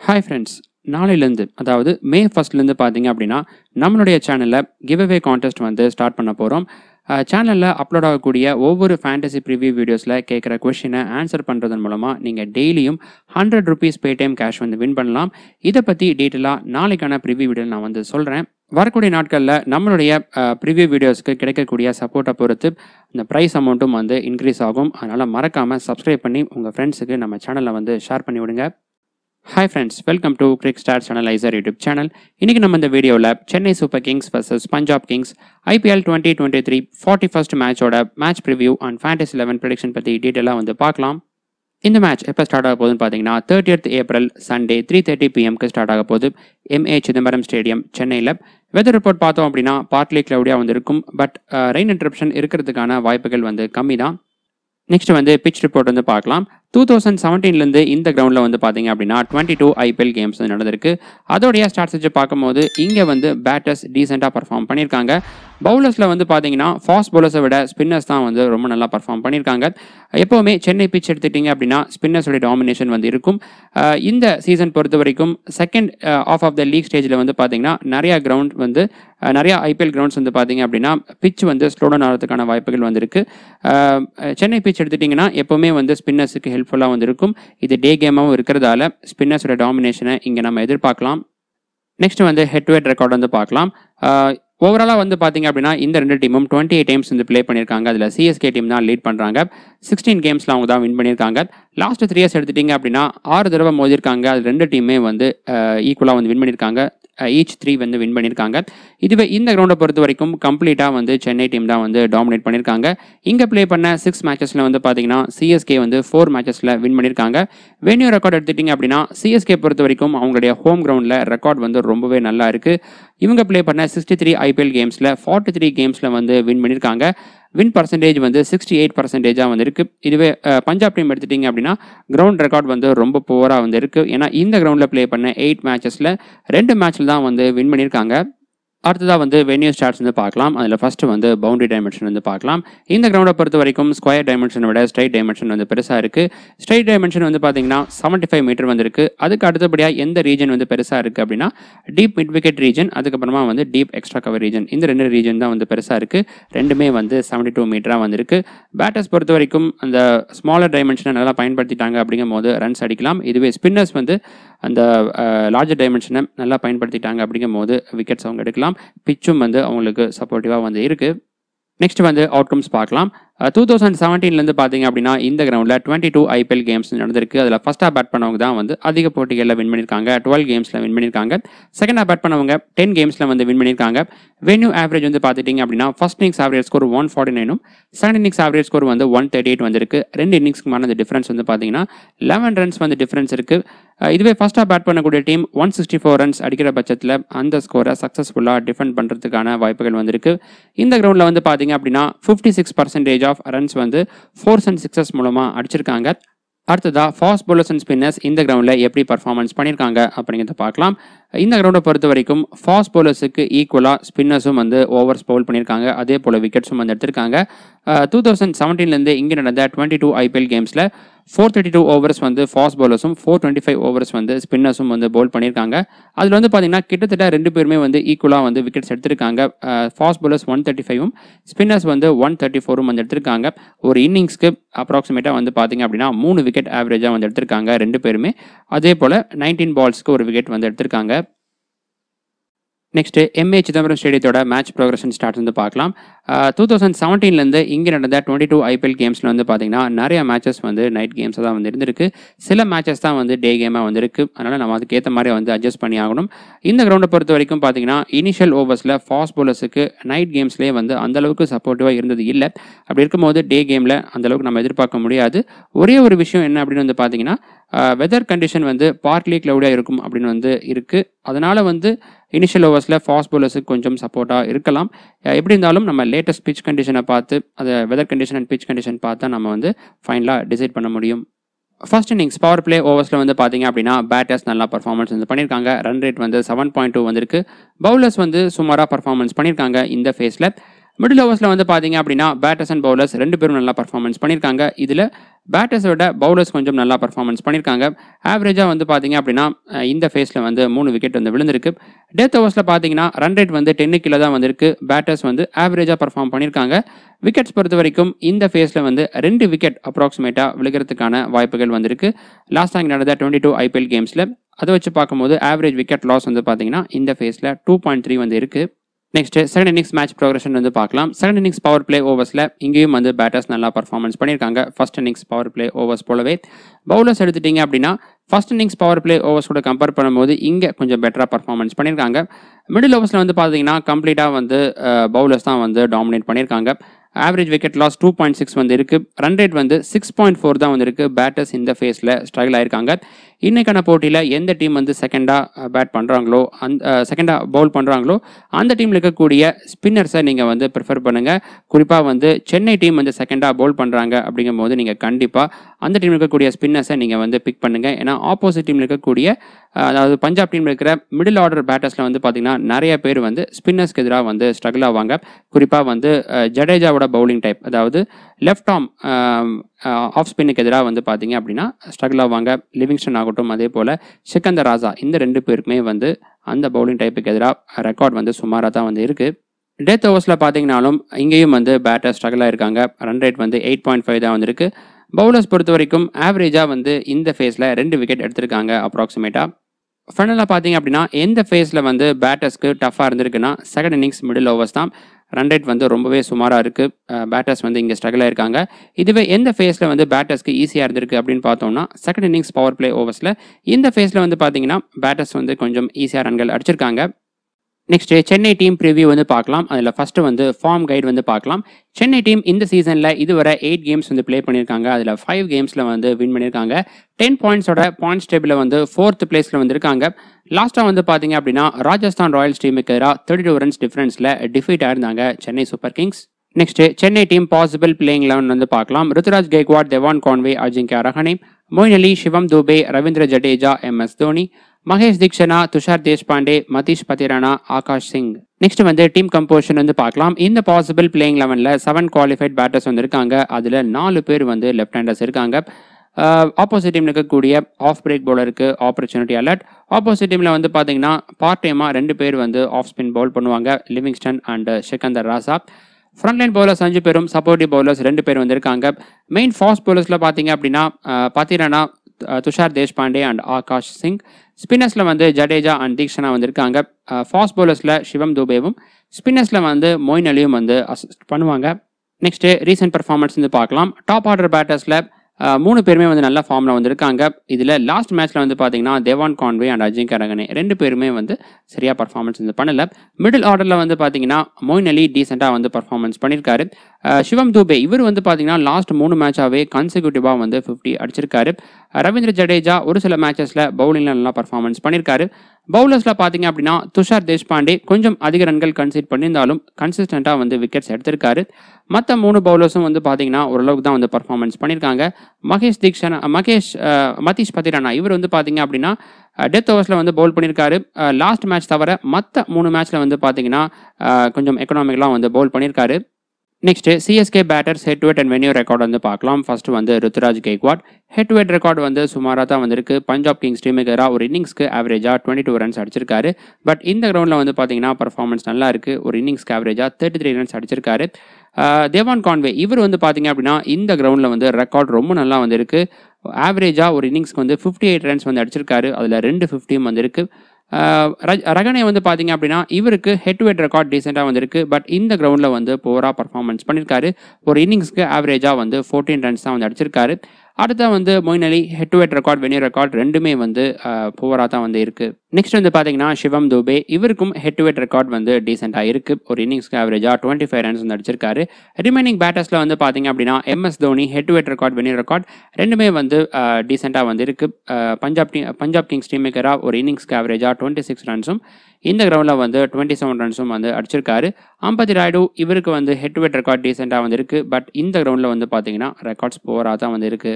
hi friends நாளையிலேருந்து அதாவது மே ஃபஸ்ட்லேருந்து பார்த்தீங்க அப்படின்னா நம்மளுடைய சேனலில் கிவ் அவே கான்டெஸ்ட் வந்து ஸ்டார்ட் பண்ண போகிறோம் சேனலில் அப்லோட் ஆகக்கூடிய ஒவ்வொரு ஃபேண்டசி ப்ரிவியூ வீடியோஸில் கேட்குற கொஷினை ஆன்சர் பண்ணுறதன் மூலமாக நீங்கள் டெய்லியும் ஹண்ட்ரட் ருபீஸ் பேடிஎம் கேஷ் வந்து வின் பண்ணலாம் இதை பற்றி டீட்டெயிலாக நாளைக்கான ப்ரிவியூ வீடியோ நான் வந்து சொல்கிறேன் வரக்கூடிய நாட்களில் நம்மளுடைய ப்ரிவியூ வீடியோஸ்க்கு கிடைக்கக்கூடிய சப்போர்ட்டை பொறுத்து இந்த ப்ரைஸ் அமௌண்ட்டும் வந்து இன்க்ரீஸ் ஆகும் அதனால் மறக்காமல் சப்ஸ்கிரைப் பண்ணி உங்கள் ஃப்ரெண்ட்ஸுக்கு நம்ம சேனலை வந்து ஷேர் பண்ணி விடுங்க hi friends welcome to Crick Star சேனலைசர் யூடியூப் சேனல் இன்றைக்கி நம்ம இந்த வீடியோவில் Chennai Super Kings vs Punjab Kings IPL twenty twenty three forty first மேட்சோட match preview and fantasy eleven prediction பற்றி டீட்டெயிலாக வந்து பார்க்கலாம் இந்த மேட்ச் எப்போ ஸ்டார்ட் ஆக போகுதுன்னு பார்த்தீங்கன்னா thirtieth April Sunday three thirty பிஎம்க்கு ஸ்டார்ட் ஆக போகுது எம்ஏ சிதம்பரம் ஸ்டேடியம் சென்னையில் வெதர் ரிப்போர்ட் பார்த்தோம் அப்படின்னா பார்ட்லி க்ளவுடியாக வந்து இருக்கும் பட் ரெயின் இன்டரப்ஷன் இருக்கிறதுக்கான வாய்ப்புகள் வந்து கம்மி தான் நெக்ஸ்ட் வந்து பிச் ரிப்போர்ட் வந்து பார்க்கலாம் டூ தௌசண்ட் செவன்டீன்லேருந்து இந்த கிரவுண்டில் வந்து பார்த்தீங்க அப்படின்னா டுவெண்ட்டி டூ ஐபிஎல் கேம்ஸ் வந்து நடந்திருக்கு அதோடைய ஸ்டார்ட்ஸ் வச்சு பார்க்கும்போது இங்கே வந்து பேட்டர்ஸ் டீசெண்டாக பர்ஃபார்ம் பண்ணியிருக்காங்க பவுலர்ஸில் வந்து பார்த்தீங்கன்னா ஃபாஸ்ட் பவுலர்ஸை விட ஸ்பின்னர்ஸ் தான் வந்து ரொம்ப நல்லா பர்ஃபார்ம் பண்ணியிருக்காங்க எப்போவுமே சென்னை பிச் எடுத்துட்டிங்க அப்படின்னா ஸ்பின்னர்ஸோடைய டாமினேஷன் வந்து இருக்கும் அஹ் இந்த சீசன் பொறுத்த வரைக்கும் second half of the league ஸ்டேஜில் வந்து பார்த்தீங்கன்னா நிறையா கிரவுண்ட் வந்து அஹ் நிறையா ஐபிஎல் கிரவுண்ட்ஸ் வந்து பார்த்தீங்க அப்படின்னா பிச் வந்து ஸ்லோ டவுன் ஆகிறதுக்கான வாய்ப்புகள் வந்திருக்கு அஹ் சென்னை பிச் எடுத்துட்டிங்கன்னா எப்போவுமே வந்து ஸ்பின்னர்ஸுக்கு ஹெல்ப்ஃபுல்லாக வந்து இருக்கும் இது டே கேமாகவும் இருக்கிறதால ஸ்பின்னர்ஸோட டாமினேஷனை இங்கே நம்ம எதிர்பார்க்கலாம் நெக்ஸ்ட் வந்து ஹெட் டு ஹெட் ரெக்கார்ட் வந்து பார்க்கலாம் ஓவராலாக வந்து பார்த்தீங்க அப்படின்னா இந்த ரெண்டு டீமும் டுவெண்ட்டி எயிட் டைம்ஸ் வந்து ப்ளே பண்ணியிருக்காங்க அதில் சிஎஸ்கே டீம் தான் லீட் பண்ணுறாங்க சிக்ஸ்டீன் கேம்ஸில் அவங்க தான் வின் பண்ணியிருக்காங்க லாஸ்ட் த்ரீ இயர்ஸ் எடுத்துட்டிங்க அப்படின்னா ஆறு தடவை மோதிருக்காங்க அது ரெண்டு டீமே வந்து ஈக்குவலாக வந்து வின் பண்ணியிருக்காங்க ஈச் த்ரீ வந்து வின் பண்ணியிருக்காங்க இதுவே இந்த கிரவுண்டை பொறுத்த வரைக்கும் கம்ப்ளீட்டாக வந்து சென்னை டீம் தான் வந்து டாமினேட் பண்ணியிருக்காங்க இங்கே ப்ளே பண்ண சிக்ஸ் மேட்சஸில் வந்து பார்த்தீங்கன்னா சிஎஸ்கே வந்து ஃபோர் மேட்சஸில் வின் பண்ணியிருக்காங்க வென்யூ ரெக்கார்ட் எடுத்துட்டிங்க அப்படின்னா சிஎஸ்கே பொறுத்த வரைக்கும் அவங்களுடைய ஹோம் கிரவுண்டில் ரெக்கார்ட் வந்து ரொம்பவே நல்லா இருக்குது இவங்க ப்ளே பண்ண சிக்ஸ்டி த்ரீ ஐபிஎல் கேம்ஸில் ஃபார்ட்டி த்ரீ கேம்ஸில் வந்து வின் பண்ணியிருக்காங்க வின் பர்சன்டேஜ் வந்து சிக்ஸ்டி எயிட் பர்சன்டேஜாக வந்து இருக்குது இதுவே அஹ், பஞ்சாப் டீம் எடுத்துட்டிங்க அப்படின்னா கிரவுண்ட் ரெக்கார்ட் வந்து ரொம்ப புவராக வந்து இருக்குது ஏன்னா இந்த கிரவுண்டில் ப்ளே பண்ண எயிட் மேட்சஸில் ரெண்டு மேட்ச்சில் தான் வந்து வின் பண்ணியிருக்காங்க அடுத்ததாக வந்து வென்யூ ஸ்டார்ட்ஸ் வந்து பார்க்கலாம் அதில் ஃபஸ்ட்டு வந்து பவுண்டரி டைமென்ஷன் வந்து பார்க்கலாம் இந்த கிரவுண்டை பொறுத்த வரைக்கும் ஸ்கொயர் டைமென்ஷனை விட ஸ்ட்ரைட் டைமென்ஷன் வந்து பெருசாக இருக்குது ஸ்ட்ரைட் டைமென்ஷன் வந்து பார்த்தீங்கன்னா செவன்ட்டி ஃபைவ் மீட்டர் வந்திருக்கு அதுக்கு அடுத்தபடியாக எந்த ரீஜன் வந்து பெருசாக இருக்குது அப்படின்னா டீப் மிட் விக்கெட் ரீஜன் அதுக்கப்புறமா வந்து டீப் எக்ஸ்ட்ரா கவர் ரீஜன் இந்த ரெண்டு ரீஜன் தான் வந்து பெருசாக இருக்குது ரெண்டுமே வந்து செவன்ட்டி டூ மீட்டராக வந்திருக்கு பேட்டர்ஸ் பொறுத்த வரைக்கும் அந்த ஸ்மாலர் டைமென்ஷனை நல்லா பயன்படுத்திட்டாங்க அப்படிங்கும் போது ரன்ஸ் அடிக்கலாம் இதுவே ஸ்பின்னர்ஸ் வந்து அந்த லார்ஜர் டைமென்ஷனை நல்லா பயன்படுத்திட்டாங்க அப்படிங்கும் போது விக்கெட்ஸ் அவங்க எடுக்கலாம் பிச்சும் வந்து அவங்களுக்கு சப்போர்ட்டிவாக வந்து இருக்குது நெக்ஸ்ட் வந்து அவுட்கம்ஸ் பார்க்கலாம் டூ தௌசண்ட் செவன்டீன்லேருந்து பார்த்தீங்க அப்படின்னா இந்த கிரவுண்டில் டுவெண்ட்டி டூ ஐபிஎல் கேம்ஸ் நடந்திருக்கு அதில் ஃபஸ்ட்டாக பேட் பண்ணவங்க தான் வந்து அதிக போட்டிகளில் வின் பண்ணியிருக்காங்க டுவெல் கேம்ஸில் வின் பண்ணியிருக்காங்க செகண்டாக பேட் பண்ணவங்க டென் கேம்ஸில் வந்து வின் பண்ணியிருக்காங்க வென்யூ ஆவரேஜ் வந்து பார்த்துட்டிங்க அப்படின்னா first innings average score one forty நைனும் செகண்ட் இன்னிங்ஸ் ஆவரேஜ் ஸ்கோர் வந்து ஒன் தேர்ட்டி எயிட் வந்திருக்கு ரெண்டு இன்னிங்ஸ்க்குமான அந்த டிஃப்ரென்ஸ் வந்து பார்த்தீங்கன்னா லெவன் ரன்ஸ் வந்து டிஃப்ரென்ஸ் இருக்குது இதுவே ஃபஸ்ட்டாக பேட் பண்ணக்கூடிய team one sixty four runs அடிக்கிற பட்சத்தில் அந்த ஸ்கோரை சக்ஸஸ்ஃபுல்லாக டிஃபெண்ட் பண்ணுறதுக்கான வாய்ப்புகள் வந்திருக்கு இந்த கிரவுண்டில் வந்து பார்த்தீங்க அப்படின்னா fifty six percentage of runs வந்து ஃபோர்ஸ் அண்ட் சிக்ஸஸ் மூலமாக அடிச்சிருக்காங்க அடுத்ததாக ஃபாஸ்ட் bowlers அண்ட் ஸ்பின்னர்ஸ் இந்த கிரவுண்டில் எப்படி பர்ஃபார்மன்ஸ் பண்ணியிருக்காங்க அப்படிங்கிறத பார்க்கலாம் இந்த கிரவுண்டை பொறுத்த வரைக்கும் ஃபாஸ்ட் bowlersக்கு ஈக்குவலாக ஸ்பின்னர்ஸும் வந்து ஓவர்ஸ் பவுல் பண்ணியிருக்காங்க அதே போல் விக்கெட்ஸும் வந்து எடுத்திருக்காங்க டூ தௌசண்ட் செவன்டீன்லேருந்து இங்கே நடந்த டுவெண்ட்டி டூ ஐபிஎல் கேம்ஸில் ஃபோர் தேர்ட்டி டூ ஓவர்ஸ் வந்து ஃபாஸ்ட் bowlersம் ஃபோர் டுவெண்ட்டி ஃபைவ் ஓவர்ஸ் வந்து ஸ்பின்னர்ஸும் வந்து பவுல் பண்ணியிருக்காங்க அதில் வந்து பார்த்தீங்கன்னா கிட்டத்தட்ட ரெண்டு பேருமே வந்து ஈக்குவலாக வந்து விக்கெட்ஸ் எடுத்திருக்காங்க ஃபாஸ்ட் bowlers ஒன் தேர்ட்டி ஃபைவும் ஸ்பின்னர்ஸ் வந்து ஒன் தேர்ட்டி ஃபோரும் வந்து எடுத்திருக்காங்க ஒரு இன்னிங்ஸ்க்கு அப்ராக்சிமேட்டாக வந்து பார்த்தீங்க அப்படின்னா மூணு விக்கெட் ஆவரேஜாக வந்து எடுத்திருக்காங்க ரெண்டு பேருமே அதே போல் நைன்டீன் பால்ஸ்க்கு ஒரு விக்கெட் வந்து எடுத்திருக்காங்க நெக்ஸ்ட் எம்ஏ சிதம்பரம் ஸ்டேடியத்தோட மேட்ச் ப்ரோக்ரஷன் ஸ்டார்ட் வந்து பார்க்கலாம் டூ தௌசண்ட் செவன்டீன்லேருந்து இங்கே நடந்த டுவெண்ட்டி டூ ஐபிஎல் கேம்ஸில் வந்து பார்த்தீங்கன்னா நிறைய மேட்சஸ் வந்து நைட் கேம்ஸாக தான் வந்து இருந்திருக்கு சில மேட்சஸ் தான் வந்து டே கேமாக வந்திருக்கு அதனால் நம்ம அதுக்கேற்ற மாதிரி வந்து அட்ஜஸ்ட் பண்ணி ஆகணும் இந்த கிரவுண்டை பொறுத்த வரைக்கும் பார்த்தீங்கன்னா இனிஷியல் ஓவர்ஸில் ஃபாஸ்ட் bowlersக்கு நைட் கேம்ஸ்லேயே வந்து அந்தளவுக்கு சப்போர்ட்டிவாக இருந்தது இல்லை அப்படி இருக்கும்போது டே கேமில் அந்தளவுக்கு நம்ம எதிர்பார்க்க முடியாது ஒரே ஒரு விஷயம் என்ன அப்படின்னு வந்து பார்த்தீங்கன்னா வெதர் கண்டிஷன் வந்து பார்ட்லி க்ளவுடியாக இருக்கும் அப்படின்னு வந்து இருக்குது அதனால் வந்து இனிஷியல் ஓவர்ஸில் ஃபாஸ்ட் bowlersக்கு கொஞ்சம் சப்போர்ட்டாக இருக்கலாம் அஹ் எப்படி இருந்தாலும் நம்ம லேட்டஸ்ட் பிச் கண்டிஷனை பார்த்து அதை weather condition and pitch condition பார்த்தா நம்ம வந்து ஃபைனலாக டிசைட் பண்ண முடியும் ஃபர்ஸ்ட் இன்னிங்ஸ் பவர் பிளே ஓவர்ஸில் வந்து பார்த்தீங்க அப்படின்னா பேட்டர்ஸ் நல்லா பர்ஃபார்மன்ஸ் வந்து பண்ணியிருக்காங்க ரன் ரேட் வந்து செவன் பாயிண்ட் டூ வந்திருக்கு பவுலர்ஸ் வந்து சுமாராக பர்ஃபார்மன்ஸ் பண்ணியிருக்காங்க இந்த ஃபேஸில் மிடில் ஓவர்ஸில் வந்து பார்த்தீங்க அப்படின்னா பேட்டர்ஸ் அண்ட் பவுலர்ஸ் ரெண்டு பேரும் நல்லா பர்ஃபார்மன்ஸ் பண்ணியிருக்காங்க இதில் பேட்டர்ஸை விட பவுலர்ஸ் கொஞ்சம் நல்லா பர்ஃபார்மன்ஸ் பண்ணியிருக்காங்க ஆவரேஜாக வந்து பார்த்தீங்க அப்படின்னா அஹ், இந்த ஃபேஸில் வந்து மூணு விக்கெட் வந்து விழுந்திருக்கு டெத் ஓவர்ஸில் பார்த்தீங்கன்னா ரன் ரேட் வந்து டென்னு கீழே தான் வந்திருக்கு பேட்டர்ஸ் வந்து ஆவரேஜாக பர்ஃபார்ம் பண்ணியிருக்காங்க விக்கெட்ஸ் பொறுத்த வரைக்கும் இந்த ஃபேஸில் வந்து ரெண்டு விக்கெட் அப்ராக்சிமேட்டாக விழுகிறதுக்கான வாய்ப்புகள் வந்திருக்கு லாஸ்ட் டைம் நடந்த டுவெண்ட்டி டூ ஐபிஎல் கேம்ஸில் அதை வச்சு பார்க்கும்போது ஆவரேஜ் விக்கெட் லாஸ் வந்து பார்த்தீங்கன்னா இந்த ஃபேஸில் டூ பாயிண்ட் த்ரீ வந்து இருக்குது next second innings match progression வந்து பார்க்கலாம் செகண்ட் இன்னிங்ஸ் பவர் பிளே ஓவர்ஸில் இங்கேயும் வந்து பேட்டர்ஸ் நல்லா பர்ஃபார்மன்ஸ் பண்ணியிருக்காங்க first innings power play overs போலவே பவுலர்ஸ் எடுத்துட்டீங்க அப்படின்னா first innings power play overs கூட கம்பேர் பண்ணும்போது இங்கே கொஞ்சம் பெட்டராக பர்ஃபார்மன்ஸ் பண்ணியிருக்காங்க மிடில் ஓவர்ஸில் வந்து பார்த்தீங்கன்னா கம்ப்ளீட்டாக வந்து பவுலர்ஸ் தான் வந்து டாமினேட் பண்ணியிருக்காங்க average wicket loss two point six வந்து இருக்கு ரன் ரேட் வந்து சிக்ஸ் பாயிண்ட் ஃபோர் தான் வந்து இருக்கு பேட்டர்ஸ் இந்த ஃபேஸில் ஸ்ட்ரகிள் ஆயிருக்காங்க இன்னைக்கான போட்டியில் எந்த டீம் வந்து செகண்டாக பேட் பண்ணுறாங்களோ அந்த செகண்டாக பவுல் பண்ணுறாங்களோ அந்த டீமில் இருக்கக்கூடிய ஸ்பின்னர்ஸை நீங்கள் வந்து ப்ரிஃபர் பண்ணுங்கள் குறிப்பாக வந்து சென்னை டீம் வந்து செகண்டாக பவுல் பண்ணுறாங்க அப்படிங்கும் போது நீங்கள் கண்டிப்பாக அந்த டீமில் இருக்கக்கூடிய ஸ்பின்னர்ஸை நீங்கள் வந்து பிக் பண்ணுங்கள் ஏன்னா ஆப்போசிட் டீமில் இருக்கக்கூடிய அஹ், அதாவது பஞ்சாப் டீமில் இருக்கிற மிடில் ஆர்டர் பேட்டர்ஸில் வந்து பார்த்தீங்கன்னா நிறைய பேர் வந்து ஸ்பின்னர்ஸ்க்கு எதிராக வந்து ஸ்ட்ரகிள் ஆவாங்க குறிப்பாக வந்து அஹ், ஜடேஜாவோட பவுலிங் டைப் அதாவது லெஃப்ட் ஆர்ம் ஆஃப் ஸ்பின்னுக்கு எதிராக வந்து பார்த்தீங்க அப்படின்னா ஸ்ட்ரகிள் ஆவாங்க லிவிங்ஸ்டன் ஆகட்டும் அதே போல் சிக்கந்தர் ராஜா இந்த ரெண்டு பேருக்குமே வந்து அந்த பவுலிங் டைப்புக்கு எதிராக ரெக்கார்ட் வந்து சுமாராக தான் வந்து இருக்குது டெத் ஓவர்ஸில் பார்த்தீங்கனாலும் இங்கேயும் வந்து பேட்டர் ஸ்ட்ரகிள் ஆயிருக்காங்க ரன் ரேட் வந்து எயிட் பாயிண்ட் ஃபைவ் தான் வந்திருக்கு பவுலர்ஸ் பொறுத்த வரைக்கும் ஆவரேஜாக வந்து இந்த ஃபேஸில் ரெண்டு விக்கெட் எடுத்திருக்காங்க அப்ராக்சிமேட்டாக ஃபைனலாக பார்த்தீங்க அப்படின்னா எந்த ஃபேஸில் வந்து பேட்டர்ஸ்க்கு டஃப்பாக இருந்திருக்குன்னா செகண்ட் இன்னிங்ஸ் மிடில் ஓவர்ஸ் தான் ரன் ரேட் வந்து ரொம்பவே சுமாராக இருக்குது பேட்டர்ஸ் வந்து இங்கே ஸ்ட்ரகிள் ஆயிருக்காங்க இதுவே எந்த ஃபேஸில் வந்து பேட்டர்ஸ்க்கு ஈஸியாக இருந்திருக்கு அப்படின்னு பார்த்தோம்னா செகண்ட் இன்னிங்ஸ் பவர் பிளே ஓவர்ஸில் இந்த ஃபேஸில் வந்து பார்த்தீங்கன்னா பேட்டர்ஸ் வந்து கொஞ்சம் ஈஸியாக ரன்கள் அடிச்சிருக்காங்க நெக்ஸ்ட் சென்னை டீம் ப்ரிவ்யூ வந்து பார்க்கலாம் அதில் ஃபர்ஸ்ட் வந்து ஃபார்ம் கைடு வந்து பார்க்கலாம் சென்னை டீம் இந்த சீசனில் இதுவரை எயிட் கேம்ஸ் வந்து ப்ளே பண்ணியிருக்காங்க அதில் ஃபைவ் கேம்ஸில் வந்து வின் பண்ணியிருக்காங்க டென் பாயிண்ட்ஸோட பாயிண்ட்ஸ் டேபிளில் வந்து ஃபோர்த் பிளேஸில் வந்திருக்காங்க லாஸ்ட்டாக வந்து பார்த்தீங்க அப்படின்னா ராஜஸ்தான் ராயல்ஸ் டீமுக்கு எதிராக தேர்ட்டி டூ ரன்ஸ் டிஃபரன்ஸில் டிஃபீட் ஆயிருந்தாங்க Chennai Super Kings next Chennai team possible playing eleven வந்து பார்க்கலாம் Ruturaj Gaikwad Devon Conway Ajinkya Rahane Moeen Ali Shivam Dube Ravindra Jadeja M S Dhoni Maheesh Theekshana Tushar Deshpande Matheesha Pathirana Akash Singh next வந்து டீம் கம்போஷன் வந்து பார்க்கலாம் இந்த பாசிபிள் பிளேயிங் லெவனில் செவன் குவாலிஃபைட் பேட்டர்ஸ் வந்து இருக்காங்க அதில் நாலு பேர் வந்து லெஃப்ட் ஹேண்டர்ஸ் இருக்காங்க ஆப்போசிட் டீமில் இருக்கக்கூடிய ஆஃப் பிரேக் பவுலருக்கு ஆப்பர்ச்சுனிட்டி அலர்ட் ஆப்போசிட் டீமில் வந்து பார்த்தீங்கன்னா பார்ட் டைமாக ரெண்டு பேர் வந்து ஆஃப் ஸ்பின் பவுல் பண்ணுவாங்க Livingstone and Sikandar Raza frontline bowlers அஞ்சு பேரும் சப்போர்ட்டிவ் பவுலர்ஸ் ரெண்டு பேர் வந்திருக்காங்க மெயின் ஃபாஸ்ட் பவுலர்ஸில் பார்த்தீங்க அப்படின்னா uh, Pathirana uh, Tushar Deshpande and Akash Singh ஸ்பின்னர்ஸில் வந்து ஜடேஜா அண்ட் தீக்ஷனா வந்திருக்காங்க ஃபாஸ்ட் பவுலர்ஸில் சிவம் துபேவும் ஸ்பின்னர்ஸில் வந்து மொயின் அலியும் வந்து அசிஸ்ட் பண்ணுவாங்க நெக்ஸ்ட்டு ரீசெண்ட் பர்ஃபார்மன்ஸ் வந்து பார்க்கலாம் டாப் ஆர்டர் பேட்டர்ஸில் மூணு பேருமே வந்து நல்ல ஃபார்மில் வந்திருக்காங்க இதில் லாஸ்ட் மேட்ச்சில் வந்து பார்த்தீங்கன்னா தேவான் கான்வே அண்ட் அஜிங்க ரகனே ரெண்டு பேருமே வந்து சரியாக பர்ஃபார்மன்ஸ் வந்து பண்ணல மிடில் ஆர்டரில் வந்து பார்த்தீங்கன்னா மொயின் அலி டீசெண்டாக வந்து பர்ஃபார்மன்ஸ் பண்ணியிருக்காரு அஹ் சிவம் தூபே இவர் வந்து பார்த்தீங்கன்னா லாஸ்ட் மூணு மேட்சாகவே கன்சிக்யூட்டிவாக வந்து ஃபிஃப்டி அடிச்சிருக்காரு ரவீந்திர ஜடேஜா ஒரு சில மேட்சஸில் பவுலிங்கில் நல்லா பர்ஃபார்மன்ஸ் பண்ணியிருக்காரு பவுலர்ஸில் பார்த்தீங்க அப்படின்னா துஷார் தேஷ்பாண்டே கொஞ்சம் அதிக ரன்கள் கன்சீட் பண்ணியிருந்தாலும் கன்சிஸ்டண்ட்டாக வந்து விக்கெட்ஸ் எடுத்திருக்காரு மற்ற மூணு பவுலர்ஸும் வந்து பார்த்தீங்கன்னா ஓரளவுக்கு தான் வந்து பர்ஃபார்மன்ஸ் பண்ணியிருக்காங்க மகேஷ் தீக்ஷன் மகேஷ் அஹ், மதீஷ் பத்திரானா இவர் வந்து பார்த்தீங்க அப்படின்னா டெத் ஓவர்ஸில் வந்து பவுல் பண்ணியிருக்காரு லாஸ்ட் மேட்ச் தவிர மற்ற மூணு மேட்ச்சில் வந்து பார்த்தீங்கன்னா அஹ், கொஞ்சம் எக்கனாமிக்கலாக வந்து பவுல் பண்ணியிருக்காரு next CSK batters head to head and venue record வந்து பார்க்கலாம் ஃபர்ஸ்ட் வந்து Ruturaj Gaikwad head to head record வந்து சுமாராக தான் வந்திருக்கு பஞ்சாப் கிங்ஸ் டீமுக்கு எதிராக ஒரு இன்னிங்ஸ்க்கு ஆவரேஜாக டுவெண்ட்டி டூ ரன்ஸ் அடிச்சிருக்காரு பட் இந்த கிரவுண்டில் வந்து பார்த்தீங்கன்னா பர்ஃபார்மன்ஸ் நல்லா இருக்கு ஒரு இன்னிங்ஸ்க்கு ஆவரேஜாக தேர்ட்டி த்ரீ ரன்ஸ் அடிச்சிருக்காரு ஆஹ் தேவான் கான்வே இவர் வந்து பார்த்தீங்க அப்படின்னா இந்த கிரவுண்டில் வந்து ரெக்கார்ட் ரொம்ப நல்லா வந்திருக்கு ஆவரேஜாக ஒரு இன்னிங்ஸ்க்கு வந்து ஃபிஃப்டி எயிட் ரன்ஸ் வந்து அடிச்சிருக்காரு அதில் ரெண்டு ஃபிஃப்டியும் வந்திருக்கு ஆஹ் ரஜ்- ரகனே வந்து பார்த்தீங்க அப்படின்னா இவருக்கு ஹெட் டு ஹெட் ரெக்கார்ட் டீசெண்டாக வந்திருக்கு பட் இந்த கிரவுண்டில் வந்து போரா பர்ஃபார்மன்ஸ் பண்ணியிருக்காரு ஒரு இன்னிங்ஸ்க்கு ஆவரேஜாக வந்து ஃபோர்டீன் ரன்ஸ் தான் வந்து அடிச்சிருக்காரு அடுத்த வந்து Moeen Ali head to head record venue record ரெண்டுமே வந்து புவராக தான் வந்து இருக்கு நெக்ஸ்ட் வந்து பார்த்தீங்கன்னா சிவம் துபே இவருக்கும் ஹெட் டு ஹெட் ரெக்கார்ட் வந்து டீசெண்டாக இருக்கு ஒரு இன்னிங்ஸ்க்கு ஆவரேஜாக டுவெண்ட்டி ஃபைவ் ரன்ஸ் வந்து அடிச்சிருக்காரு ரிமைனிங் பேட்டர்ஸில் வந்து பார்த்தீங்க அப்படின்னா MS Dhoni head to head record venue record ரெண்டுமே வந்து டீசெண்டாக வந்து இருக்கு uh, Punjab team Punjab Kings டீமுக்கு ஒரு இன்னிங்ஸ்க்கு ஆவரேஜாக டுவெண்ட்டி சிக்ஸ் ரன்ஸும் இந்த கிரவுண்டில் வந்து டுவெண்ட்டி செவன் ரன்ஸும் வந்து அடிச்சிருக்காரு அம்பதி ராய்டு இவருக்கு வந்து ஹெட் டு ஹெட் ரெக்கார்ட் டீசெண்டாக வந்து இருக்கு பட் இந்த கிரவுண்டில் வந்து பார்த்தீங்கன்னா ரெக்கார்ட்ஸ் போராக தான் வந்து இருக்கு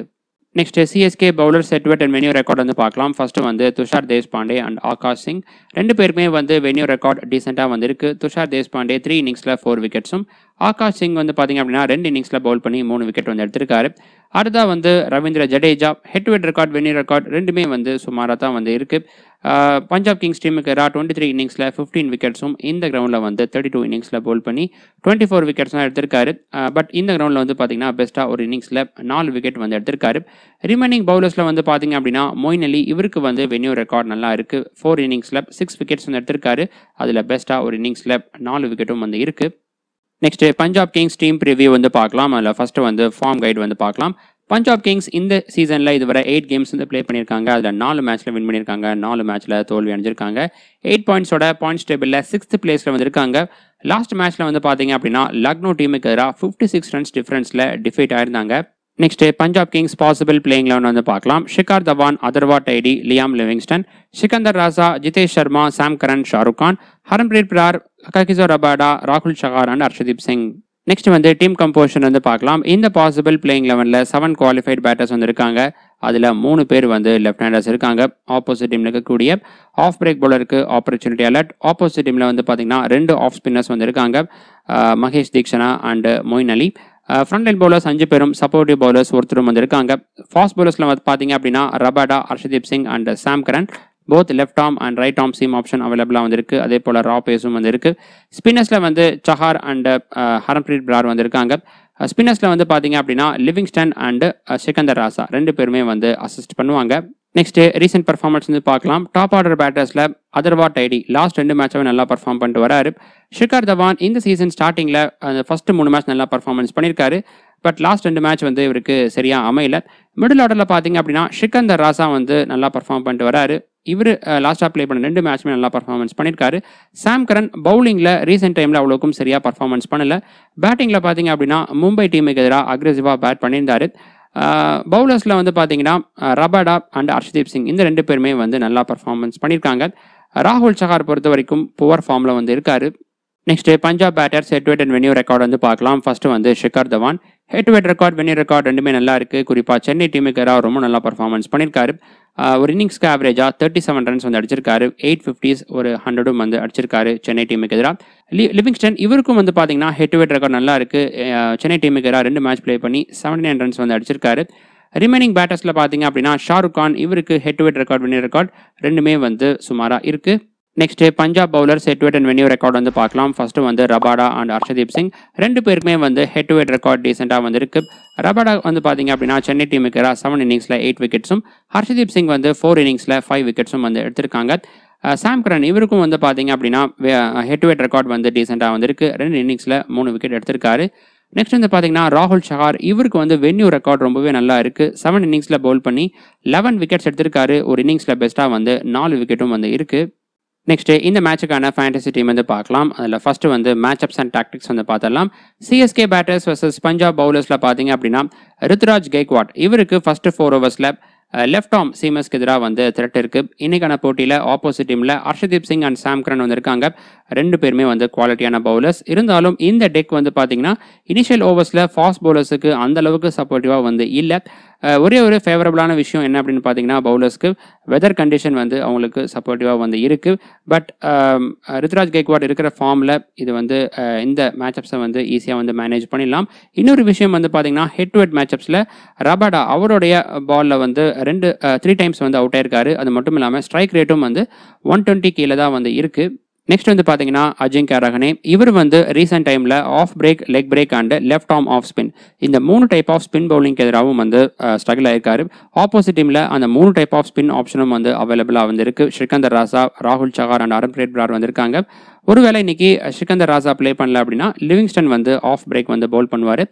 நெக்ஸ்ட் சிஎஸ்கே பவுலர் செட்வெட் அண்ட் வென்யூ ரெக்கார்ட் வந்து பார்க்கலாம் ஃபர்ஸ்ட் வந்து துஷார் தேஷ்பாண்டே அண்ட் ஆகாஷ் சிங் ரெண்டு பேருமே வந்து வென்யூ ரெக்கார்ட் டீசெண்டாக வந்திருக்கு துஷார் தேஷ்பாண்டே த்ரீ இன்னிங்ஸில் ஃபோர் விக்கெட்ஸும் ஆகாஷ் சிங் வந்து பார்த்தீங்க அப்படின்னா ரெண்டு இன்னிங்ஸில் பவுல் பண்ணி மூணு விக்கெட் வந்து எடுத்திருக்காரு அடுத்தா வந்து Ravindra Jadeja head to head record venue record ரெண்டுமே வந்து சுமாராக தான் வந்து இருக்கு ஆஹ் பஞ்சாப் கிங்ஸ் டீமுக்கு ரா டுவெண்ட்டி த்ரீ இன்னிங்ஸில் ஃபிஃப்டீன் விக்கெட்ஸும் இந்த கிரவுண்டில் வந்து தேர்ட்டி டூ இன்னிங்ஸில் பவுல் பண்ணி டுவெண்ட்டி ஃபோர் விக்கெட்ஸ் தான் எடுத்திருக்காரு பட் இந்த கிரவுண்டில் வந்து பார்த்தீங்கன்னா பெஸ்ட்டாக ஒரு இன்னிங்ஸில் நாலு விக்கெட் வந்து எடுத்திருக்காரு ரிமைனிங் பவுலர்ஸில் வந்து பார்த்தீங்க அப்படின்னா மொயின் அலி இவருக்கு வந்து வென்யூ ரெக்கார்ட் நல்லா இருக்குது ஃபோர் இன்னிங்ஸில் சிக்ஸ் விக்கெட்ஸ் வந்து எடுத்திருக்காரு அதில் பெஸ்ட்டாக ஒரு இன்னிங்ஸில் நாலு விக்கெட்டும் வந்து இருக்குது next Punjab Kings team preview வந்து பார்க்கலாம் அதில் ஃபர்ஸ்ட் வந்து ஃபார்ம் கைடு வந்து பார்க்கலாம் பஞ்சாப் கிங்ஸ் இந்த சீசனில் இதுவரை எயிட் கேம்ஸ் வந்து ப்ளே பண்ணியிருக்காங்க அதில் நாலு மேட்ச்சில் வின் பண்ணியிருக்காங்க நாலு மேட்ச்சில் தோல்வி அடைஞ்சிருக்காங்க எயிட் பாயிண்ட்ஸோட பாயிண்ட்ஸ் டேபிளில் சிக்ஸ்த் பிளேஸில் வந்திருக்காங்க லாஸ்ட் மேட்ச்சில் வந்து பார்த்தீங்க அப்படின்னா லக்னோ டீமுக்கு எதிராக ஃபிஃப்டி சிக்ஸ் ரன்ஸ் டிஃபரன்ஸில் டிஃபீட் ஆயிருந்தாங்க next Punjab Kings possible playing eleven வந்து பார்க்கலாம் Shikhar Dhawan Atharva Taide Liam Livingstone Sikandar Raza Jitesh Sharma Sam Curran Shahrukh Khan Harpreet Brar Kagiso Rabada ராகுல் ஷகார் அண்ட் ஹர்ஷதீப் சிங் நெக்ஸ்ட் வந்து டீம் கம்போஷன் வந்து பார்க்கலாம் இந்த பாசிபிள் பிளேயிங் லெவனில் செவன் குவாலிஃபைட் பேட்டர்ஸ் வந்து இருக்காங்க அதில் மூணு பேர் வந்து லெஃப்ட் ஹேண்டர்ஸ் இருக்காங்க ஆப்போசிட் டீமில் இருக்கக்கூடிய ஆஃப் பிரேக் பவுலருக்கு ஆப்பர்ச்சுனிட்டி அலர்ட் ஆப்போசிட் டீமில் வந்து பார்த்தீங்கன்னா ரெண்டு ஆஃப் ஸ்பின்னர்ஸ் வந்து இருக்காங்க uh Maheesh Theekshana and Moeen Ali front line bowlers அஞ்சு பேரும் சப்போர்ட்டிவ் பவுலர்ஸ் ஒருத்தரும் வந்து இருக்காங்க ஃபாஸ்ட் பவுலர்ஸில் வந்து பார்த்தீங்க அப்படின்னா Rabada Arshdeep Singh and Sam Curran both left arm and right arm seam option அவைலபிளாக வந்திருக்கு அதே போல் ரா பேஸும் வந்து இருக்கு ஸ்பின்னர்ஸில் வந்து சஹார் அண்ட் ஹரன்பிரீத் பிரார் வந்து இருக்காங்க ஸ்பின்னர்ஸில் வந்து பார்த்தீங்க அப்படின்னா லிவிங்ஸ்டன் அண்ட் சிக்கந்தர் ராசா ரெண்டு பேருமே வந்து அசிஸ்ட் பண்ணுவாங்க நெக்ஸ்ட் ரீசெண்ட் பர்ஃபார்மன்ஸ் வந்து பார்க்கலாம் டாப் ஆர்டர் பேட்டர்ஸில் அதர்வா டைடி லாஸ்ட் ரெண்டு மேட்சாவே நல்லா பர்ஃபார்ம் பண்ணிட்டு வராரு ஷிகர் தவான் இந்த சீசன் ஸ்டார்டிங்கில் அந்த ஃபர்ஸ்ட் மூணு மேட்ச் நல்லா பர்ஃபார்மன்ஸ் பண்ணியிருக்காரு பட் லாஸ்ட் ரெண்டு மேட்ச் வந்து இவருக்கு சரியாக அமையல மிடில் ஆர்டரில் பார்த்தீங்க அப்படின்னா ஷிகந்தர் ராசா வந்து நல்லா பர்ஃபார்ம் பண்ணிட்டு வராரு இவர் லாஸ்ட்டாக ப்ளே பண்ண ரெண்டு மேட்ச்மே நல்லா பர்ஃபார்மன்ஸ் பண்ணியிருக்காரு சாம் கரன் பவுலிங்கில் ரீசெண்ட் டைமில் அவ்வளோக்கும் சரியாக பர்ஃபார்மன்ஸ் பண்ணல பேட்டிங்கில் பார்த்தீங்க அப்படின்னா மும்பை டீமுக்கு எதிராக அக்ரெசிவாக பேட் பண்ணியிருந்தாரு பவுலர்ஸில் வந்து பார்த்தீங்கன்னா ரபாடா அண்ட் ஹர்ஷ்தீப் சிங் இந்த ரெண்டு பேருமே வந்து நல்லா பர்ஃபார்மன்ஸ் பண்ணியிருக்காங்க ராகுல் சஹார் பொறுத்த வரைக்கும் புவர் ஃபார்மில் வந்து இருக்காரு நெக்ஸ்ட் பஞ்சாப் பேட்டர் ஹெட் வெட் அண்ட் வென்யூ ரெக்கார்ட் வந்து பார்க்கலாம் ஃபர்ஸ்ட் வந்து ஷிகர் தவான் ஹெட் வெட் ரெக்கார்ட் வென்யூ ரெக்கார்ட் ரெண்டுமே நல்லா இருக்கு குறிப்பாக சென்னை டீமுக்கு எதிராக ரொம்ப நல்லா பர்ஃபார்மன்ஸ் பண்ணியிருக்காரு ஆஹ் ஒரு இன்னிங்ஸ்க்கு ஆவரேஜாக தேர்ட்டி செவன் ரன்ஸ் வந்து அடிச்சிருக்காரு எயிட் ஃபிஃப்டிஸ் ஒரு ஹண்ட்ரடும் வந்து அடிச்சிருக்காரு சென்னை டீமுக்கு எதிராக லி லிவிங்ஸ்டன் இவருக்கும் வந்து பார்த்தீங்கன்னா ஹெட் டு ஹெட் ரெக்கார்ட் நல்லா இருக்கு ஆஹ் சென்னை டீமுக்கு எதிராக ரெண்டு மேட்ச் ப்ளே பண்ணி செவன்டி நைன் ரன்ஸ் வந்து அடிச்சிருக்காரு ரிமைனிங் பேட்டர்ஸில் பார்த்தீங்க அப்படின்னா ஷாருக் கான் இவருக்கு head to head record venue record ரெண்டுமே வந்து சுமாராக இருக்கு next Punjab bowler head to head and venue record வந்து பார்க்கலாம் ஃபர்ஸ்ட் வந்து ரபாடா அண்ட் ஹர்ஷதீப் சிங் ரெண்டு பேருக்குமே வந்து ஹெட் டு ஹெட் ரெக்கார்ட் டீசெண்டாக வந்து இருக்கு ரபாடா வந்து பார்த்தீங்க அப்படின்னா சென்னை டீமுக்கு செவன் இன்னிங்ஸில் எயிட் விக்கெட்ஸும் ஹர்ஷதீப் சிங் வந்து ஃபோர் இன்னிங்ஸில் ஃபைவ் விக்கெட்ஸும் வந்து எடுத்திருக்காங்க அஹ் சாம் கரன் இவருக்கும் வந்து பார்த்தீங்க அப்படின்னா ஹெட் டு ஹெட் ரெக்கார்ட் வந்து டீசெண்டாக வந்திருக்கு ரெண்டு இன்னிங்ஸில் மூணு விக்கெட் எடுத்திருக்காரு நெக்ஸ்ட் வந்து பார்த்தீங்கன்னா ராகுல் ஷஹார் இவருக்கு வந்து வென்யூ ரெக்கார்ட் ரொம்பவே நல்லா இருக்கு செவன் இன்னிங்ஸில் பவுல் பண்ணி லெவன் விக்கெட்ஸ் எடுத்திருக்காரு ஒரு இன்னிங்ஸில் பெஸ்ட்டாக வந்து நாலு விக்கெட்டும் வந்து இருக்கு நெக்ஸ்ட் இந்த மேட்சுக்கான ஃபேண்டசி டீம் வந்து பார்க்கலாம் அதில் ஃபர்ஸ்ட் வந்து மேட்ச் அப்ஸ் அண்ட் டாக்டிக்ஸ் வந்து பார்த்தரலாம் சிஎஸ்கே பேட்டர்ஸ் வர்சஸ் பஞ்சாப் பவுலர்ஸில் பார்த்தீங்க அப்படின்னா ருத்ராஜ் கெய்க்வாட் இவருக்கு ஃபர்ஸ்ட் ஃபோர் ஓவர்ஸில் லெஃப்ட் ஆர்ம் சீமஸ்க்கு எதிராக வந்து த்ரெட் இருக்கு இன்னைக்கான போட்டியில் ஆப்போசிட் டீமில் Arshdeep Singh and Sam Curran வந்திருக்காங்க ரெண்டு பேருமே வந்து குவாலிட்டியான பவுலர்ஸ் இருந்தாலும் இந்த டெக் வந்து பார்த்தீங்கன்னா இனிஷியல் ஓவர்ஸில் ஃபாஸ்ட் பவுலர்ஸுக்கு அந்த அளவுக்கு சப்போர்ட்டிவாக வந்து இல்லை ஒரே ஒரு ஃபேவரபிளான விஷயம் என்ன அப்படின்னு பார்த்தீங்கன்னா பவுலர்ஸ்க்கு வெதர் கண்டிஷன் வந்து அவங்களுக்கு சப்போர்ட்டிவாக வந்து இருக்குது பட் ரித்ராஜ் கெய்க்வாட் இருக்கிற ஃபார்மில் இது வந்து அஹ், இந்த மேட்சப்ஸை வந்து ஈஸியாக வந்து மேனேஜ் பண்ணிடலாம் இன்னொரு விஷயம் வந்து பார்த்தீங்கன்னா ஹெட் டு ஹெட் மேட்சப்ஸில் ரபாடா அவருடைய பாலில் வந்து ரெண்டு த்ரீ டைம்ஸ் வந்து அவுட் ஆயிருக்காரு அது மட்டும் இல்லாமல் ஸ்ட்ரைக் ரேட்டும் வந்து ஒன் டுவெண்ட்டி கீழே தான் வந்து இருக்குது நெக்ஸ்ட் வந்து பார்த்தீங்கன்னா அஜிங்க ரஹனே இவர் வந்து ரீசெண்ட் டைமில் off break leg break and left arm off spin இந்த மூணு டைப் ஆஃப் ஸ்பின் பவுலிங்க்கு எதிராகவும் வந்து ஸ்ட்ரகிள் ஆயிருக்காரு ஆப்போசிட் டீமில் அந்த மூணு டைப் ஆஃப் ஸ்பின் ஆப்ஷனும் வந்து அவைலபிளாக வந்து இருக்கு ஸ்ரீகந்தர் ராசா ராகுல் சகார் அண்ட் அரம்பிரேட் பிரார் வந்திருக்காங்க ஒருவேளை இன்னைக்கு ஸ்ரீகந்தர் ராசா ப்ளே பண்ணல அப்படின்னா லிவிங்ஸ்டன் வந்து ஆஃப் பிரேக் வந்து பவுல் பண்ணுவார்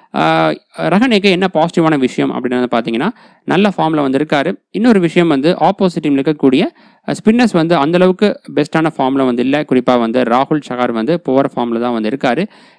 ரஹனேக்கு என்ன பாசிட்டிவான விஷயம் அப்படின்னு பார்த்தீங்கன்னா நல்ல ஃபார்மில் வந்து இருக்காரு இன்னொரு விஷயம் வந்து ஆப்போசிட் டீமில் இருக்கக்கூடிய ஸ்பின்னர்ஸ் வந்து அந்த அளவுக்கு பெஸ்ட்டான ஃபார்மில் வந்து இல்லை குறிப்பாக வந்து ராகுல் சகார் வந்து புவர் ஃபார்மில் தான் வந்து இருக்காரு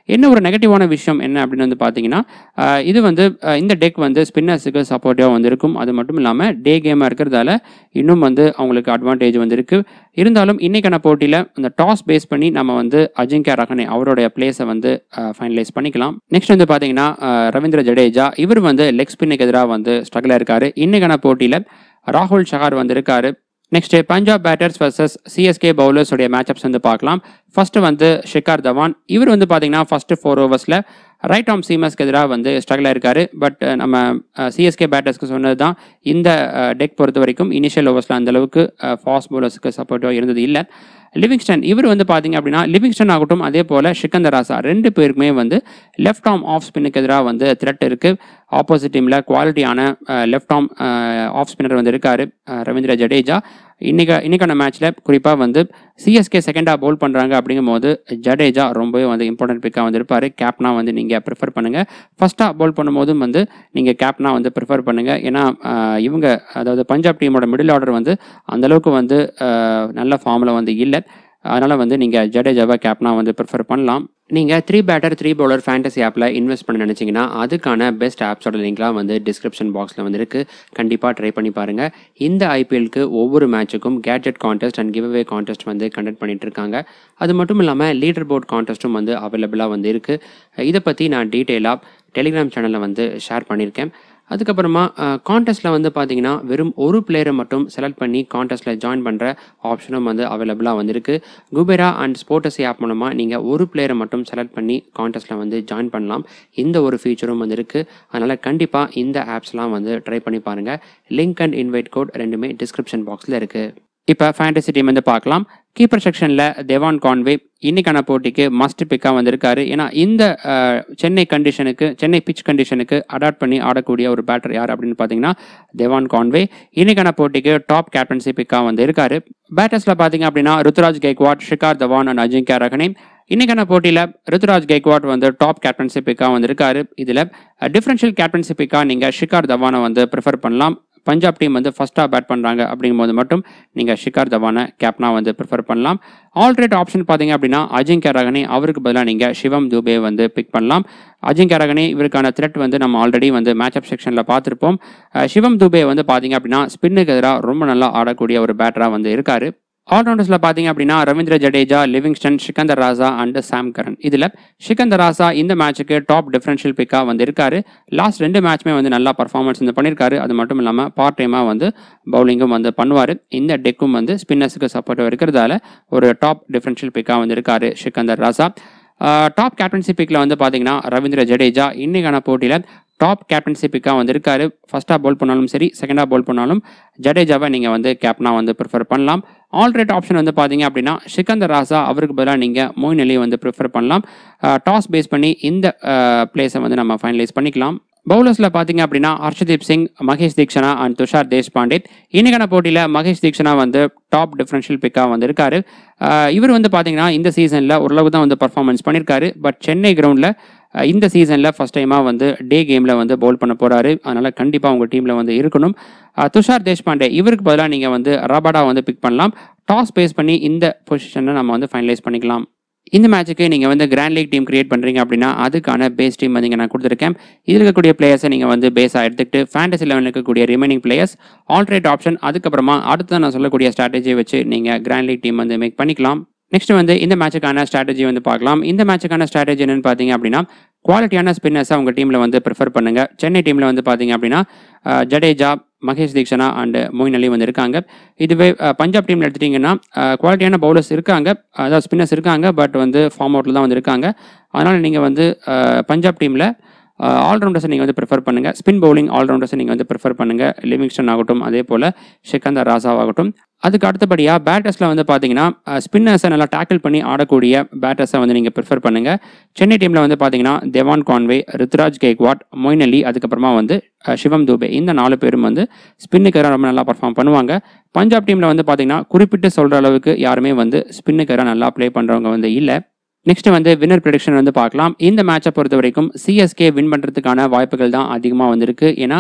என்ன ஒரு நெகட்டிவான விஷயம் என்ன அப்படின்னு வந்து பார்த்தீங்கன்னா ஆஹ் இது வந்து ஆஹ் இந்த டெக் வந்து ஸ்பின்னர்ஸுக்கு சப்போர்ட்டிவாக வந்து இருக்கும் அது மட்டும் இல்லாமல் டே கேமாக இருக்கிறதால இன்னும் வந்து அவங்களுக்கு அட்வான்டேஜ் வந்து இருக்கு இருந்தாலும் இன்னைக்கான போட்டியில் இந்த டாஸ் பேஸ் பண்ணி நம்ம வந்து அஜிங்கியா ரஹனே அவருடைய பிளேஸை வந்து ஃபைனலைஸ் பண்ணிக்கலாம் நெக்ஸ்ட் வந்து பார்த்தீங்கன்னா ஆஹ் ரவீந்திர ஜடேஜா இவர் வந்து லெக் ஸ்பின்னுக்கு எதிராக வந்து ஸ்ட்ரகிளாக இருக்காரு இன்னைக்கான போட்டியில் ராகுல் சஹார் வந்து இருக்காரு next Punjab batters versus CSK bowlers உடைய மேட்சப்ஸ் வந்து பார்க்கலாம் ஃபர்ஸ்ட் வந்து ஷிகார் தவான் இவர் வந்து பார்த்தீங்கன்னா ஃபர்ஸ்ட் ஃபோர் ஓவர்ஸில் ரைட் ஆர்ம் சீமஸ்க்கு எதிராக வந்து ஸ்ட்ரகிளாக இருக்காரு பட் நம்ம சிஎஸ்கே பேட்டர்ஸ்க்கு சொன்னது தான் இந்த டெக் பொறுத்த வரைக்கும் இனிஷியல் ஓவர்ஸில் அந்த அளவுக்கு ஃபாஸ்ட் பவுலர்ஸ்க்கு சப்போர்ட்டிவாக இருந்தது இல்லை லிவிங்ஸ்டன் இவர் வந்து பார்த்தீங்க அப்படின்னா லிவிங்ஸ்டன் ஆகட்டும் அதே போல் ஷிகந்தர் ராசா ரெண்டு பேருக்குமே வந்து லெஃப்ட் ஆர்ம் ஆஃப் ஸ்பின்னுக்கு எதிராக வந்து த்ரெட் இருக்குது ஆப்போசிட் டீமில் குவாலிட்டியான லெஃப்ட் ஆர்ம் ஆஃப் ஸ்பின்னர் வந்து இருக்காரு அஹ், ரவீந்திர ஜடேஜா இன்னைக்கு இன்னைக்கான மேட்ச்சில் குறிப்பாக வந்து சிஎஸ்கே செகண்டாக பவுல் பண்ணுறாங்க அப்படிங்கும்போது ஜடேஜா ரொம்பவே வந்து இம்பார்ட்டன்ட் பிக்காக வந்து இருப்பார் கேப்னா வந்து நீங்கள் ப்ரிஃபர் பண்ணுங்கள் ஃபஸ்ட்டாக பவுல் பண்ணும்போதும் வந்து நீங்கள் கேப்னா வந்து ப்ரிஃபர் பண்ணுங்கள் ஏன்னா அஹ், இவங்க அதாவது பஞ்சாப் டீமோட மிடில் ஆர்டர் வந்து அந்தளவுக்கு வந்து அஹ், நல்ல ஃபார்மில் வந்து இல்லை அதனால் வந்து நீங்கள் ஜடேஜாவை கேப்னா வந்து ப்ரிஃபர் பண்ணலாம் நீங்கள் three batter three bowler fantasy ஆப்பில் இன்வெஸ்ட் பண்ண நினச்சிங்கன்னா அதுக்கான பெஸ்ட் ஆப்ஸோட லிங்க்லாம் வந்து டிஸ்கிரிப்ஷன் பாக்ஸில் வந்து இருக்குது கண்டிப்பாக ட்ரை பண்ணி பாருங்கள் இந்த ஐபிஎல்க்கு ஒவ்வொரு மேட்சுக்கும் gadget contest and give away contest வந்து கண்டக்ட் பண்ணிட்டு இருக்காங்க அது மட்டும் இல்லாமல் லீடர் போர்ட் கான்டெஸ்ட்டும் வந்து அவைலபிளாக வந்து இருக்குது இதை பற்றி நான் டீட்டெயிலாக டெலிகிராம் சேனலில் வந்து ஷேர் பண்ணியிருக்கேன் அதுக்கப்புறமா கான்டெஸ்ட்டில் வந்து பார்த்தீங்கன்னா வெறும் ஒரு பிளேயரை மட்டும் செலக்ட் பண்ணி கான்டெஸ்ட்டில் ஜாயின் பண்ணுற ஆப்ஷனும் வந்து அவைலபிளாக வந்திருக்கு குபேரா அண்ட் ஸ்போர்ட்டஸ் ஆப் மூலமாக நீங்கள் ஒரு பிளேயரை மட்டும் செலக்ட் பண்ணி கான்டெஸ்ட்டில் வந்து ஜாயின் பண்ணலாம் இந்த ஒரு ஃபீச்சரும் வந்து இருக்குது அதனால் கண்டிப்பாக இந்த ஆப்ஸ்லாம் வந்து ட்ரை பண்ணி பாருங்கள் லிங்க் அண்ட் இன்வைட் கோட் ரெண்டுமே டிஸ்கிரிப்ஷன் பாக்ஸில் இருக்குது இப்போ ஃபேண்டசி டீம் வந்து பார்க்கலாம் கீப்பர் செக்ஷனில் தேவான் கான்வே இன்னைக்கான போட்டிக்கு மஸ்ட் பிக்காக வந்திருக்காரு ஏன்னா இந்த அஹ், சென்னை கண்டிஷனுக்கு சென்னை பிச் கண்டிஷனுக்கு அடாப்ட் பண்ணி ஆடக்கூடிய ஒரு பேட்டர் யார் அப்படின்னு பார்த்தீங்கன்னா தேவான் கான்வே இன்னைக்கான போட்டிக்கு டாப் கேப்டன்சி பிக்காக வந்து இருக்காரு பேட்டர்ஸில் பார்த்தீங்க அப்படின்னா ருத்துராஜ் கெய்க்வாட் ஷிகார் தவான் அண்ட் அஜிங்கியா ரகனே இன்னைக்கான போட்டியில் ருத்துராஜ் கெய்க்வாட் வந்து டாப் கேப்டன்சி பிக்காக வந்திருக்காரு இதில் டிஃபரன்ஷியல் கேப்டன்சி பிக்காக நீங்கள் ஷிகார் தவானை வந்து ப்ரிஃபர் பண்ணலாம் பஞ்சாப் டீம் வந்து ஃபஸ்ட்டாக பேட் பண்ணுறாங்க அப்படிங்கும்போது மட்டும் நீங்கள் ஷிகார் தவானை கேப்னா வந்து ப்ரிஃபர் பண்ணலாம் ஆல்ரெட் ஆப்ஷன் பார்த்தீங்க அப்படின்னா அஜிங்கியா ரகனே அவருக்கு பதிலாக நீங்கள் சிவம் தூபே வந்து பிக் பண்ணலாம் அஜிங்கியா ரகனே இவருக்கான த்ரெட் வந்து நம்ம ஆல்ரெடி வந்து மேட்சப் செக்ஷனில் பார்த்துருப்போம் அஹ் சிவம் தூபே வந்து பார்த்தீங்க அப்படின்னா ஸ்பின்னுக்கு எதிராக ரொம்ப நல்லா ஆடக்கூடிய ஒரு பேட்டராக வந்து இருக்காரு ஆல்ரவுண்டர்ஸில் பார்த்தீங்க அப்படின்னா Ravindra Jadeja Livingstone Sikandar Raza and Sam Curran இதில் ஷிகந்தர் ராசா இந்த மேட்சுக்கு டாப் டிஃபரன்ஷியல் பிக்காக வந்து இருக்காரு லாஸ்ட் ரெண்டு மேட்ச்மே வந்து நல்லா பர்ஃபார்மன்ஸ் வந்து பண்ணியிருக்காரு அது மட்டும் இல்லாமல் பார்ட் டைமாக வந்து பவுலிங்கும் வந்து பண்ணுவார் இந்த டெக்கும் வந்து ஸ்பின்னர்ஸுக்கு சப்போர்ட்டிவ் இருக்கிறதால ஒரு டாப் டிஃபரன்ஷியல் பிக்காக வந்து இருக்காரு ஷிகந்தர் ராசா டாப் கேப்டன்சி பிக்கில் வந்து பார்த்தீங்கன்னா ரவீந்திர ஜடேஜா இன்னைக்கான போட்டியில் டாப் கேப்டன்சி பிக்காக வந்து இருக்காரு ஃபர்ஸ்டாக பவுல் பண்ணாலும் சரி செகண்டாக பவுல் பண்ணாலும் ஜடேஜாவை நீங்கள் வந்து கேப்டனா வந்து ப்ரிஃபர் பண்ணலாம் ஆல்ரெட் ஆப்ஷன் வந்து பார்த்தீங்க அப்படின்னா ஷிகந்தர் ராசா அவருக்கு பதிலாக நீங்கள் மோயின் அலியை வந்து ப்ரிஃபர் பண்ணலாம் டாஸ் பேஸ் பண்ணி இந்த பிளேஸை வந்து நம்ம ஃபைனலைஸ் பண்ணிக்கலாம் பவுலர்ஸில் பார்த்தீங்க அப்படின்னா ஹர்ஷதீப் சிங் மகேஷ் தீக்ஷனா அண்ட் துஷார் தேஷ்பாண்டே இன்னைக்கான போட்டியில் மகேஷ் தீக்ஷனா வந்து டாப் டிஃபரன்ஷியல் பிக்காக வந்து இருக்காரு ஆஹ் இவர் வந்து பார்த்தீங்கன்னா இந்த சீசனில் ஓரளவு தான் வந்து பர்ஃபார்மன்ஸ் பண்ணியிருக்காரு பட் சென்னை கிரவுண்டில் இந்த சீசனில் ஃபஸ்ட் டைமாக வந்து டே கேமில் வந்து பவுல் பண்ண போகிறாரு அதனால் கண்டிப்பாக உங்கள் டீமில் வந்து இருக்கணும் ஆஹ் துஷார் தேஷ்பாண்டே இவருக்கு பதிலாக நீங்கள் வந்து ரபாடா வந்து பிக் பண்ணலாம் டாஸ் பேஸ் பண்ணி இந்த பொசிஷனை நம்ம வந்து ஃபைனலைஸ் பண்ணிக்கலாம் இந்த மேட்சுக்கு நீங்கள் வந்து கிராண்ட் லீக் டீம் கிரியேட் பண்ணுறீங்க அப்படின்னா அதுக்கான பேஸ் டீம் வந்து இங்க நான் கொடுத்துருக்கேன் இதில் இருக்கக்கூடிய பிளேயர்ஸை நீங்கள் வந்து பேஸாக எடுத்துக்கிட்டு ஃபேண்டசி லெவலில் இருக்கக்கூடிய ரிமைனிங் பிளேயர்ஸ் ஆல்ட்ரேட் ஆப்ஷன் அதுக்கப்புறமா அடுத்து நான் சொல்லக்கூடிய ஸ்ட்ராட்டஜியை வச்சு நீங்கள் கிராண்ட் லீக் டீம் வந்து மேக் பண்ணிக்கலாம் நெக்ஸ்ட் வந்து இந்த மேட்சுக்கான ஸ்ட்ராட்டஜி வந்து பார்க்கலாம் இந்த மேட்சுக்கான ஸ்ட்ராட்டஜி என்னன்னு பார்த்தீங்க அப்படின்னா குவாலிட்டியான ஸ்பின்னர்ஸை உங்கள் டீமில் வந்து ப்ரிஃபர் பண்ணுங்கள் சென்னை டீமில் வந்து பார்த்தீங்க அப்படின்னா அஹ், Jadeja Maheesh Theekshana and Moeen Ali வந்து இருக்காங்க இதுவே அஹ், பஞ்சாப் டீமில் எடுத்துட்டிங்கன்னா குவாலிட்டியான பவுலர்ஸ் இருக்காங்க அதாவது ஸ்பின்னர்ஸ் இருக்காங்க பட் வந்து ஃபார்ம் அவுட்டில் தான் வந்து இருக்காங்க அதனால் நீங்கள் வந்து அஹ், பஞ்சாப் டீமில் ஆல்ரவுண்டர்ஸை நீங்கள் வந்து ப்ரிஃபர் பண்ணுங்கள் ஸ்பின் பவுலிங் ஆல்ரவுண்டர்ஸை நீங்கள் வந்து ப்ரிஃபர் பண்ணுங்கள் லிவிங்ஸ்டன் ஆகட்டும் அதே போல் ஷிகந்தர் ராசாவாகட்டும் அதுக்கு அடுத்தபடியாக பேட்டர்ஸில் வந்து பார்த்தீங்கன்னா ஸ்பின்னர்ஸை நல்லா டேக்கிள் பண்ணி ஆடக்கூடிய பேட்டர்ஸை வந்து நீங்கள் ப்ரிஃபர் பண்ணுங்கள் சென்னை டீமில் வந்து பார்த்தீங்கன்னா Devon Conway Ruturaj Gaikwad Moeen Ali அதுக்கப்புறமா வந்து அஹ், சிவம் தூபே இந்த நாலு பேரும் வந்து ஸ்பின்னுக்கு ரொம்ப நல்லா பர்ஃபார்ம் பண்ணுவாங்க பஞ்சாப் டீமில் வந்து பார்த்தீங்கன்னா குறிப்பிட்டு சொல்கிற அளவுக்கு யாருமே வந்து ஸ்பின்னுக்கு நல்லா ப்ளே பண்ணுறவங்க வந்து இல்லை நெக்ஸ்ட் வந்து வின்னர் ப்ரெடிக்ஷன் வந்து பார்க்கலாம் இந்த மேட்சை பொறுத்த வரைக்கும் சிஎஸ்கே வின் பண்ணுறதுக்கான வாய்ப்புகள் தான் அதிகமாக வந்திருக்கு ஏன்னா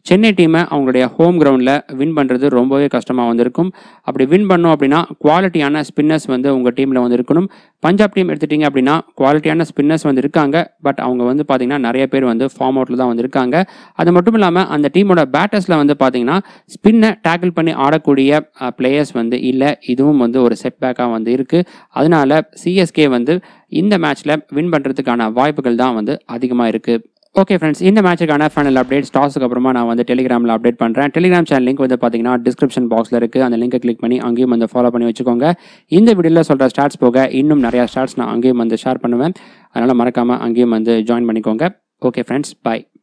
சென்னை டீமை அவங்களுடைய ஹோம் கிரவுண்டில் வின் பண்ணுறது ரொம்பவே கஷ்டமாக வந்திருக்கும் அப்படி வின் பண்ணோம் அப்படின்னா குவாலிட்டியான ஸ்பின்னர்ஸ் வந்து உங்கள் டீமில் வந்து இருக்கணும் பஞ்சாப் டீம் எடுத்துட்டிங்க அப்படின்னா குவாலிட்டியான ஸ்பின்னர்ஸ் வந்து இருக்காங்க பட் அவங்க வந்து பார்த்தீங்கன்னா நிறைய பேர் வந்து ஃபார்ம் அவுட்டில் தான் வந்திருக்காங்க அது மட்டும் இல்லாமல் அந்த டீமோட பேட்டர்ஸில் வந்து பார்த்தீங்கன்னா ஸ்பின்னை டேக்கிள் பண்ணி ஆடக்கூடிய பிளேயர்ஸ் வந்து இல்லை இதுவும் வந்து ஒரு செட்பேக்காக வந்து இருக்குது அதனால சிஎஸ்கே வந்து இந்த மேட்ச்சில் வின் பண்ணுறதுக்கான வாய்ப்புகள் தான் வந்து அதிகமாக இருக்குது ஓகே ஃப்ரெண்ட்ஸ் இந்த மேட்சுக்கான ஃபைனல் அப்டேட் டாஸுக்கு அப்புறமா நான் வந்து டெலிகிராமில் அப்டேட் பண்ணுறேன் டெலிகிராம் சேனல் லிங்க் வந்து பார்த்தீங்கன்னா டிஸ்கிரிப்ஷன் பாக்ஸில் இருக்குது அந்த லிங்கை கிளிக் பண்ணி அங்கேயும் வந்து ஃபாலோ பண்ணி வச்சுக்கோங்க இந்த வீடியோவில் சொல்கிற ஸ்டார்ட்ஸ் போக இன்னும் நிறையா ஸ்டார்ட்ஸ் நான் அங்கேயும் வந்து ஷேர் பண்ணுவேன் அதனால் மறக்காமல் அங்கேயும் வந்து ஜாயின் பண்ணிக்கோங்க ஓகே ஃப்ரெண்ட்ஸ் பாய்